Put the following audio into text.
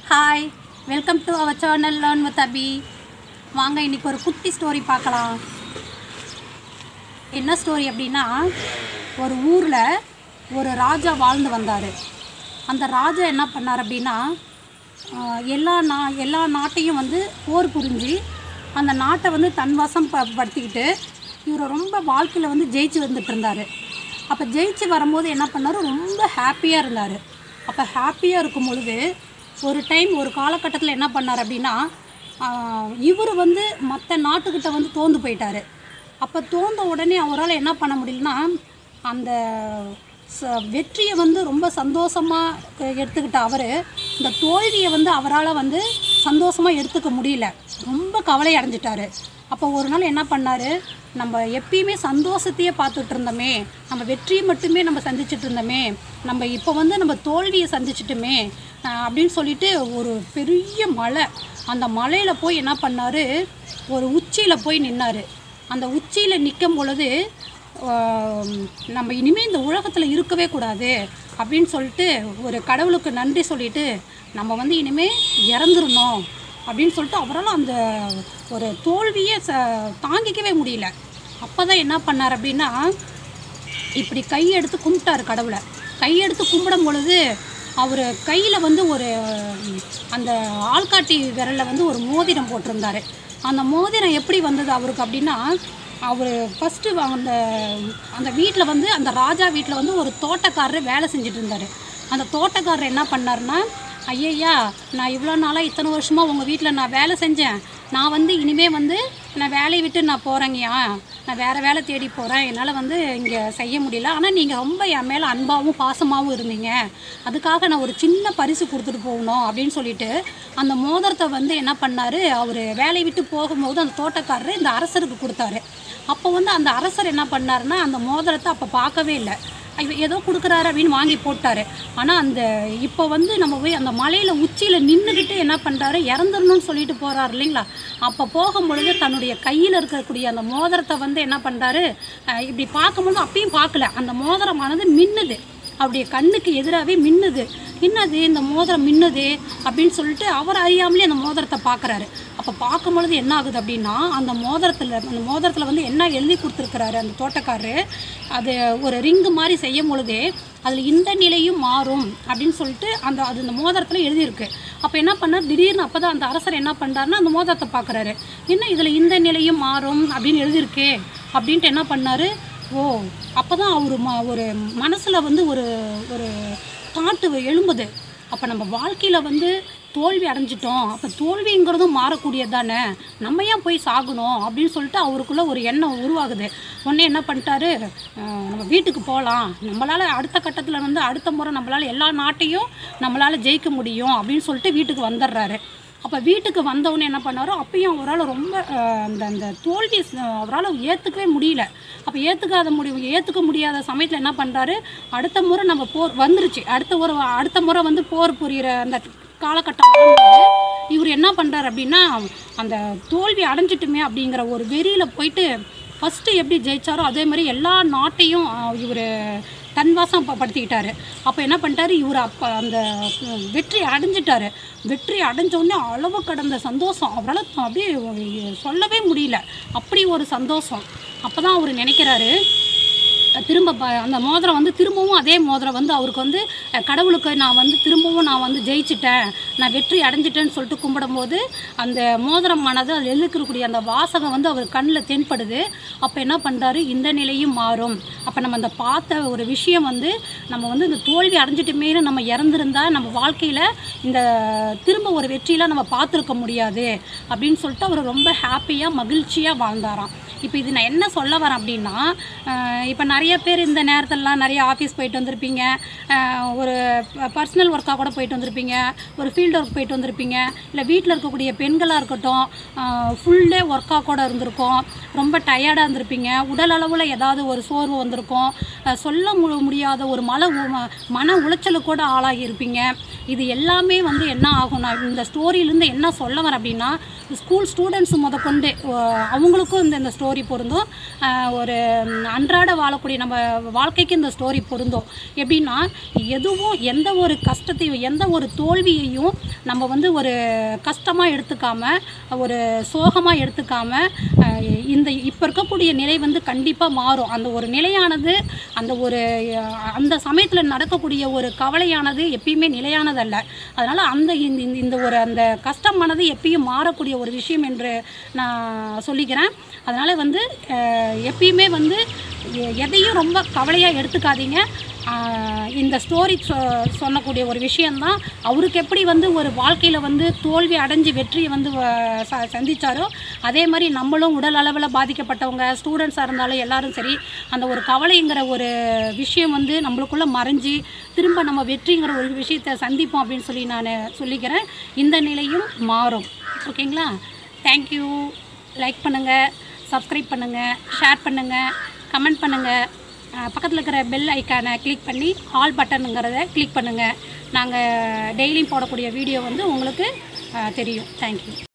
hi welcome to our channel learn with Abhi வாங்க இன்னைக்கு ஒரு குட்டி ஸ்டோரி பார்க்கலாம் என்ன ஸ்டோரி அப்படின்னா ஒரு ஊரில் ஒரு ராஜா வாழ்ந்து வந்தார் அந்த ராஜா என்ன பண்ணார் அப்படின்னா ஆஹ், எல்லா நா எல்லா நாட்டையும் வந்து போர் புரிஞ்சு அந்த நாட்டை வந்து தன் வசம் ப படுத்திக்கிட்டு இவர் ரொம்ப வாழ்க்கையில் வந்து ஜெயிச்சு வந்துட்டு இருந்தார் அப்போ ஜெயிச்சு வரும்போது என்ன பண்ணார் ரொம்ப ஹாப்பியாக இருந்தார் அப்போ ஹாப்பியாக இருக்கும் பொழுது ஒரு டைம் ஒரு காலகட்டத்தில் என்ன பண்ணார் அப்படின்னா இவர் வந்து மற்ற நாட்டுக்கிட்ட வந்து தோந்து போயிட்டார் அப்போ தோந்த உடனே அவரால் என்ன பண்ண முடியலன்னா அந்த ச வெற்றியை வந்து ரொம்ப சந்தோஷமாக எடுத்துக்கிட்ட அவர் இந்த தோல்வியை வந்து அவரால் வந்து சந்தோஷமாக எடுத்துக்க முடியல ரொம்ப கவலை அடைஞ்சிட்டாரு அப்போ ஒரு நாள் என்ன பண்ணார் நம்ம எப்பயுமே சந்தோஷத்தையே பார்த்துட்டு இருந்தோமே நம்ம வெற்றியை மட்டுமே நம்ம சந்திச்சுட்டு இருந்தோமே நம்ம இப்போ வந்து நம்ம தோல்வியை சந்திச்சிட்டுமே அஹ் அப்படின்னு சொல்லிட்டு ஒரு பெரிய மலை அந்த மலையில் போய் என்ன பண்ணார் ஒரு உச்சியில் போய் நின்னார் அந்த உச்சியில் நிற்கும் பொழுது ஆம், நம்ம இனிமேல் இந்த உலகத்தில் இருக்கவே கூடாது அப்படின்னு சொல்லிட்டு ஒரு கடவுளுக்கு நன்றி சொல்லிட்டு நம்ம வந்து இனிமேல் இறந்துடணும் அப்படின்னு சொல்லிட்டு அவரால் அந்த ஒரு தோல்வியை ச தாங்கிக்கவே முடியல அப்போ தான் என்ன பண்ணார் அப்படின்னா இப்படி கையெடுத்து கும்பிட்டாரு கடவுளை கையெடுத்து கும்பிடும் பொழுது அவர் கையில் வந்து ஒரு ம், அந்த ஆள்காட்டி விரலில் வந்து ஒரு மோதிரம் போட்டிருந்தாரு அந்த மோதிரம் எப்படி வந்தது அவருக்கு அப்படின்னா அவர் ஃபஸ்ட்டு அந்த அந்த வீட்டில் வந்து அந்த ராஜா வீட்டில் வந்து ஒரு தோட்டக்காரர் வேலை செஞ்சுட்டு இருந்தார் அந்த தோட்டக்காரர் என்ன பண்ணாருன்னா ஐயய்யா நான் இவ்வளோ நாளாக இத்தனை வருஷமாக உங்கள் வீட்டில் நான் வேலை செஞ்சேன் நான் வந்து இனிமே வந்து நான் வேலையை விட்டு நான் போகிறேங்கய்யா நான் வேறு வேலை தேடி போகிறேன் என்னால் வந்து இங்கே செய்ய முடியல ஆனால் நீங்கள் ரொம்ப என் மேலே அன்பாகவும் பாசமாகவும் இருந்தீங்க அதுக்காக நான் ஒரு சின்ன பரிசு கொடுத்துட்டு போகணும் அப்படின்னு சொல்லிட்டு அந்த மோதிரத்தை வந்து என்ன பண்ணார் அவர் வேலையை விட்டு போகும்போது அந்த தோட்டக்காரர் இந்த அரசருக்கு கொடுத்தாரு அப்போ வந்து அந்த அரசர் என்ன பண்ணாருன்னா அந்த மோதிரத்தை அப்போ பார்க்கவே இல்லை இவ- ஏதோ கொடுக்குறாரு அப்படின்னு வாங்கி போட்டாரு ஆனால் அந்த இப்போ வந்து நம்ம போய் அந்த மலையில் உச்சியில் நின்றுக்கிட்டு என்ன பண்ணுறாரு இறந்துடணும்னு சொல்லிட்டு போகிறாரு இல்லைங்களா அப்போ போகும்பொழுது தன்னுடைய கையில் இருக்கக்கூடிய அந்த மோதிரத்தை வந்து என்ன பண்ணுறாரு இப்படி பார்க்கும்போது அப்பயும் பார்க்கல அந்த மோதிரமானது மின்னுது அவருடைய கண்ணுக்கு எதிராகவே மின்னுது என்னது இந்த மோதிரம் மின்னுது அப்படின்னு சொல்லிட்டு அவர் அறியாமலே அந்த மோதிரத்தை பார்க்குறாரு அப்போ பார்க்கும் பொழுது என்ன ஆகுது அப்படின்னா அந்த மோதிரத்தில் அந்த மோதிரத்தில் வந்து என்ன எழுதி கொடுத்துருக்கிறாரு அந்த தோட்டக்காரரு அது ஒரு ரிங்கு மாதிரி செய்யும் பொழுதே அதில் இந்த நிலையும் மாறும் அப்படின்னு சொல்லிட்டு அந்த அது அந்த மோதிரத்தில் எழுதியிருக்கு அப்போ என்ன பண்ணார் திடீர்னு அப்போ தான் அந்த அரசர் என்ன பண்ணுறாருன்னா அந்த மோதிரத்தை பார்க்குறாரு என்ன இதில் இந்த நிலையும் மாறும் அப்படின்னு எழுதியிருக்கே அப்படின்ட்டு என்ன பண்ணார் ஓ அப்போ தான் அவர் ம ஒரு மனசில் வந்து ஒரு ஒரு தாட்டு எழும்புது அப்போ நம்ம வாழ்க்கையில் வந்து தோல்வி அடைஞ்சிட்டோம் அப்போ தோல்விங்கிறதும் மாறக்கூடியது தானே நம்ம ஏன் போய் சாகணும் அப்படின்னு சொல்லிட்டு அவருக்குள்ள ஒரு எண்ணம் உருவாகுது உடனே என்ன பண்ணிட்டாரு அஹ் நம்ம வீட்டுக்கு போகலாம் நம்மளால் அடுத்த கட்டத்தில் வந்து அடுத்த முறை நம்மளால் எல்லா நாட்டையும் நம்மளால் ஜெயிக்க முடியும் அப்படின்னு சொல்லிட்டு வீட்டுக்கு வந்துடுறாரு அப்போ வீட்டுக்கு வந்தவுடனே என்ன பண்ணாரோ அப்பயும் அவரால் ரொம்ப அஹ், அந்த அந்த தோல்வி ச- அவரால் ஏற்றுக்கவே முடியல அப்போ ஏற்றுக்காத முடியும் ஏற்றுக்க முடியாத சமயத்தில் என்ன பண்ணுறாரு அடுத்த முறை நம்ம போர் வந்துருச்சு அடுத்த ஒரு அடுத்த முறை வந்து போர் புரிகிற அந்த காலகட்டம் வரும்போது இவர் என்ன பண்ணுறாரு அப்படின்னா அந்த தோல்வி அடைஞ்சிட்டுமே அப்படிங்கிற ஒரு வெறியில் போயிட்டு ஃபஸ்ட்டு எப்படி ஜெயிச்சாரோ அதே மாதிரி எல்லா நாட்டையும் இவர் தன்வாசம் ப- படுத்திக்கிட்டாரு அப்போ என்ன பண்ணிட்டாரு இவர் அப்போ அந்த உம், வெற்றி அடைஞ்சிட்டாரு வெற்றி அடைஞ்ச உடனே அளவு கடந்த சந்தோஷம் அவரால் அப்படியே சொல்லவே முடியல அப்படி ஒரு சந்தோஷம் அப்போ தான் அவர் நினைக்கிறாரு திரும்ப ப- அந்த மோதிரம் வந்து திரும்பவும் அதே மோதிரம் வந்து அவருக்கு வந்து அஹ், கடவுளுக்கு நான் வந்து திரும்பவும் நான் வந்து ஜெயிச்சிட்டேன் நான் வெற்றி அடைஞ்சிட்டேன்னு சொல்லிட்டு கும்பிடும்போது அந்த மோதிரமானது அதில் எழுதிருக்கக்கூடிய அந்த வாசகம் வந்து அவர் கண்ணில் தென்படுது அப்போ என்ன பண்ணுறாரு இந்த நிலையும் மாறும் அப்போ நம்ம அந்த பார்த்த ஒரு விஷயம் வந்து நம்ம வந்து இந்த தோல்வி அடைஞ்சிட்டுமேனு நம்ம இறந்துருந்தா நம்ம வாழ்க்கையில் இந்த திரும்ப ஒரு வெற்றியெலாம் நம்ம பார்த்துருக்க முடியாது அப்படின்னு சொல்லிட்டு அவர் ரொம்ப ஹாப்பியாக மகிழ்ச்சியாக வாழ்ந்தாராம் இப்போ இது நான் என்ன சொல்ல வரேன் அப்படின்னா இப்போ நிறைய பேர் இந்த நேரத்திலலாம் நிறைய ஆஃபீஸ் போயிட்டு வந்திருப்பீங்க அஹ், ஒரு பர்சனல் ஒர்க்காக கூட போயிட்டு வந்திருப்பீங்க ஒரு ஃபீல்டு ஒர்க் போயிட்டு வந்திருப்பீங்க இல்லை வீட்டில் இருக்கக்கூடிய பெண்களாக இருக்கட்டும் ஃபுல் டே ஒர்க்காக கூட இருந்திருக்கும் ரொம்ப டயர்டாக இருந்திருப்பீங்க உடல் அளவில் ஏதாவது ஒரு சோர்வு வந்திருக்கும் அஹ், சொல்ல மு- முடியாத ஒரு மன உ- மன உளைச்சலுக்கு கூட ஆளாகி இருப்பீங்க இது எல்லாமே வந்து என்ன ஆகும் நான் இந்த ஸ்டோரியிலேருந்து என்ன சொல்ல வரேன் அப்படின்னா ஸ்கூல் ஸ்டூடெண்ட்ஸ் முதற்கொண்டு அஹ், அவங்களுக்கும் இந்த இந்த ஸ்டோரி பொருந்தும் அஹ், ஒரு ம், அன்றாட வாழக்கூடிய சொல்லக்கூடிய நம்ம வாழ்க்கைக்கு இந்த ஸ்டோரி பொருந்தும் எப்படின்னா எதுவும் எந்த ஒரு கஷ்டத்தையும் எந்த ஒரு தோல்வியையும் நம்ம வந்து ஒரு கஷ்டமாக எடுத்துக்காம ஒரு சோகமாக எடுத்துக்காம அஹ், இந்த இப்போ இருக்கக்கூடிய நிலை வந்து கண்டிப்பாக மாறும் அந்த ஒரு நிலையானது அந்த ஒரு அஹ், அந்த சமயத்தில் நடக்கக்கூடிய ஒரு கவலையானது எப்பயுமே நிலையானதல்ல அதனால் அந்த இந்த இந்த- இந்த ஒரு அந்த கஷ்டமானது எப்பயும் மாறக்கூடிய ஒரு விஷயம் என்று நான் சொல்லிக்கிறேன் அதனால் வந்து அஹ், எப்பயுமே வந்து எ- எதையும் ரொம்ப கவலையாக எடுத்துக்காதீங்க ஆஹ், இந்த ஸ்டோரி சொ சொல்லக்கூடிய ஒரு விஷயந்தான் அவருக்கு எப்படி வந்து ஒரு வாழ்க்கையில் வந்து தோல்வி அடைஞ்சு வெற்றியை வந்து வ- ச சந்திச்சாரோ அதே மாதிரி நம்மளும் உடல் அளவில் பாதிக்கப்பட்டவங்க ஸ்டூடெண்ட்ஸாக இருந்தாலும் எல்லாரும் சரி அந்த ஒரு கவலைங்கிற ஒரு விஷயம் வந்து நம்மளுக்குள்ளே மறைஞ்சு திரும்ப நம்ம வெற்றிங்கிற ஒரு விஷயத்தை சந்திப்போம் அப்படின்னு சொல்லி நான் சொல்லிக்கிறேன் இந்த நிலையும் மாறும் ஓகேங்களா தேங்க்யூ லைக் பண்ணுங்கள் சப்ஸ்கிரைப் பண்ணுங்கள் ஷேர் பண்ணுங்கள் கமெண்ட் பண்ணுங்கள் பக்கத்தில் இருக்கிற பெல் ஐக்கானை கிளிக் பண்ணி ஆல் பட்டனுங்கிறத கிளிக் பண்ணுங்கள் நாங்கள் டெய்லியும் போடக்கூடிய வீடியோ வந்து உங்களுக்கு அஹ், தெரியும் தேங்க்யூ